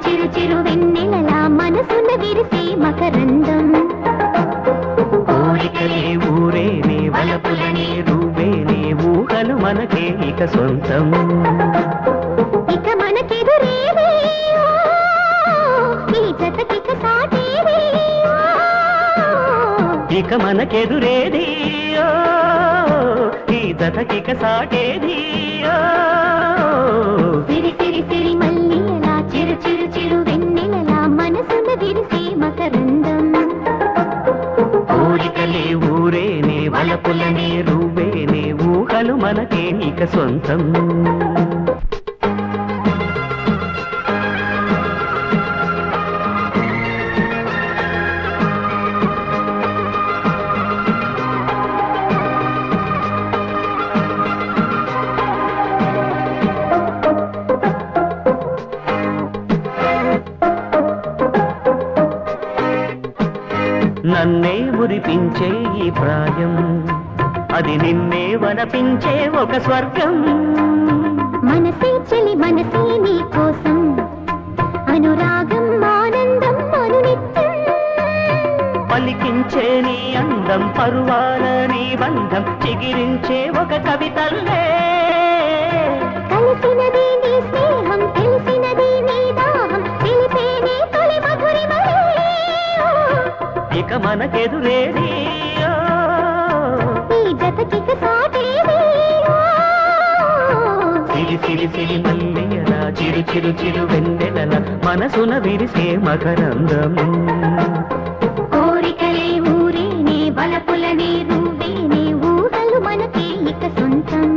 చిరు చిరు వెన్నెలలా మనసున విరిసే మకరందం కోరికలే ఊరేనే వలపులనే రూవేనే ఊహలు మనకే ఇక సొంతం ఇక మనకెదురేది ఓ, ఈ జతకిక సాటేది ఓ. ఇక మనకెదురేది ఓ, ఈ జతకిక సాటేది ఓ. సిరి సిరి సిరి మల్లియలా చిరు చిరు చిరు వెన్నెలలా మనసున విరిసే మకరందం కోరికలే ఊరేనే వలపులనే రూవేనే ఊహలు మనకే ఇక సొంతం నన్నే మురిపించే ఈ ప్రాయం అది నిన్నే వనపించే ఒక స్వర్గం మనసే చెలి మనసే నీ కోసం అనురాగం ఆనందం అనునిత్యం పలికించే నీ అందం పరువాల నీ బంధం చిగిరించే ఒక కవితల్లే కలిసినది నీ స్నేహం తెలిసినది నీ దాహం తెలిపేనే తొలి మధురిమలే ఇక మనకెదురేది ఓ. ఈ జతకిక సాటేది ఓ. సిరి సిరి సిరి మల్లియల చిరు చిరు చిరు వెన్నెలల మనసున విరిసే మకరందం కోరికలే ఊరేనే బలపులనే రూవేనే ఊహలు మనకే ఇక సొంతం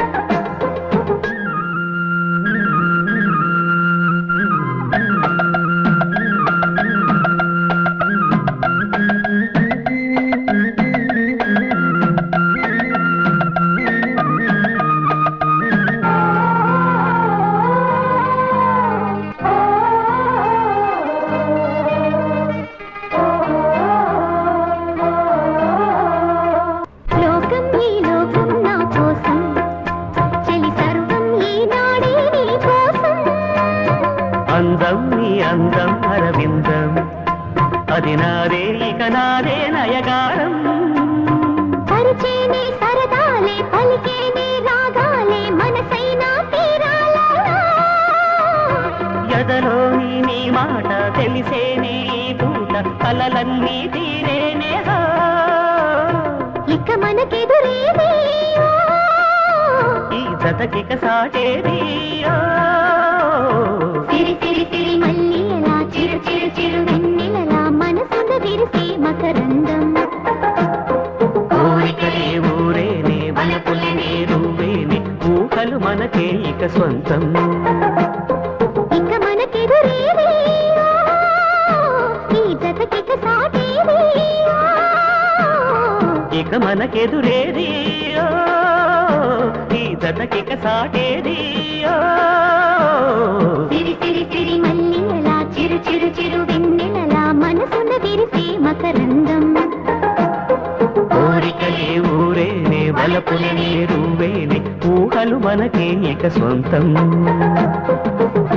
లోకం ఈ లోకం నా కోసం చెలి సర్వం ఈనాడే నీ కోసం అందం నీ అందం అరవిందం అది నాదే ఇక నాదే నయగారం పరిచేనే సరదాలే పలికేనే రాగాలే మనసైనా తీరాలా ఎదలోని నీ మాట తెలిసేనే ఈ పూట కలలన్నీ తీరేనే హా. ఇక మనకెదురేది ఓ. ఈ జతకిక సాటేది ఓ. సిరి సిరి సిరి మల్లియలా చిరు చిరు చిరు వెన్నెలలా మనసున విరిసే మకరందం కోరికలే ఊరేనే వనపులనే రూవేనే ఊహలు మనకే ఇక సొంతం ఇక మనకెదురేది ఓ. ఈ జతకిక సాటేది ఓ. ఇక మనకెదురేది ఓ. ఈ జతకిక సాటేది ఓ. సిరి సిరి సిరి మల్లియలా చిరు చిరు చిరు వెన్నెలలా మనసున విరిసే మకరందం కోరికలే ఊరేనే వలపులనే రూవేనే ఊహలు మనకే ఇక సొంతం